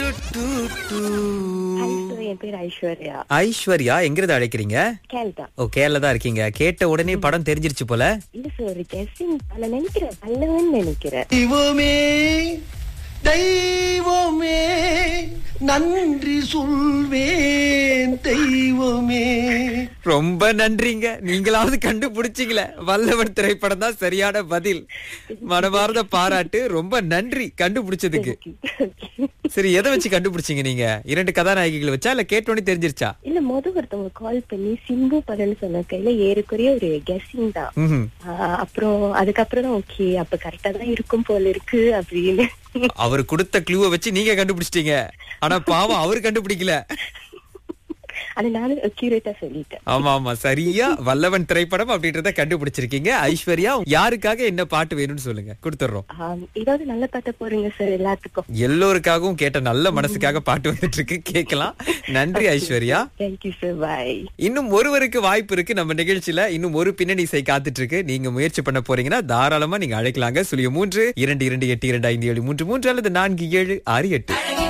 To, to. Aishwarya, என் பேர் ஐஸ்வர்யா ஐஸ்வர்யா எங்கிருந்து அழைக்கிறீங்க கேள்தா ஓ கேரளா தான் இருக்கீங்க கேட்ட உடனே படம் தெரிஞ்சிருச்சு போல இல்ல சார் ஒரு கெஸ்டிங் பல நினைக்கிறேன் நல்லவன் நினைக்கிறேன் தெய்வமே தெய்வமே நன்றி சொல்வேன் தெய்வமே ரொம்ப நன்றிங்க நீங்களாவது கண்டுபிடிச்சீங்களே வல்லவன் திரைப்படம் தான் சரியான பதில் மனமார்ந்த பாராட்டு ரொம்ப நன்றி கண்டுபிடிச்சதுக்கு சரி எதை வச்சு கண்டுபிடிச்சீங்க நீங்க இரண்டு கதாநாயகிகளை வச்சா இல்ல கேட்டோன்னே தெரிஞ்சிருச்சா இல்ல முத ஒருத்தவங்க கால் பண்ணி சிம்பு படம்னு சொன்ன கையில ஏறக்குறைய ஒரு கெஸ்டிங் தான் ம்ஹும். ஆஹ் அப்புறம் அதுக்கப்புறம் தான் ஓகே அப்ப கரெக்டா தான் இருக்கும் போல இருக்கு அப்படின்னு அவர் கொடுத்த க்ளூவை வச்சு நீங்க கண்டுபிடிச்சிட்டீங்க ஆனா பாவம் அவர் கண்டுபிடிக்கல ஆனா நானும் அக்யூரேட்டா சொல்லிட்டேன் ஆமா ஆமா சரியா வல்லவன் திரைப்படம் அப்படின்றத கண்டுபிடிச்சிருக்கீங்க ஐஸ்வர்யா யாருக்காக என்ன பாட்டு வேணும்னு சொல்லுங்க கொடுத்துடுறோம் ஆஹ் ஏதாவது நல்ல பாட்ட போறீங்க சார் எல்லாத்துக்கும் எல்லோருக்காகவும் கேட்ட நல்ல மனசுக்காக பாட்டு வந்துட்டு இருக்கு கேட்கலாம் நன்றி ஐஸ்வர்யா தேங்க்யூ சார் பாய் இன்னும் ஒருவருக்கு வாய்ப்பு இருக்கு நம்ம நிகழ்ச்சியில இன்னும் ஒரு பின்னணி இசை காத்துட்டு இருக்கு நீங்க முயற்சி பண்ண போறீங்கன்னா தாராளமா நீங்க அழைக்கலாங்க சுழிய மூன்று இரண்டு இரண்டு எட்டு இரண்டு ஐந்து ஏழு மூன்று மூன்று அல்லது நான்கு ஏழு ஆறு எட்டு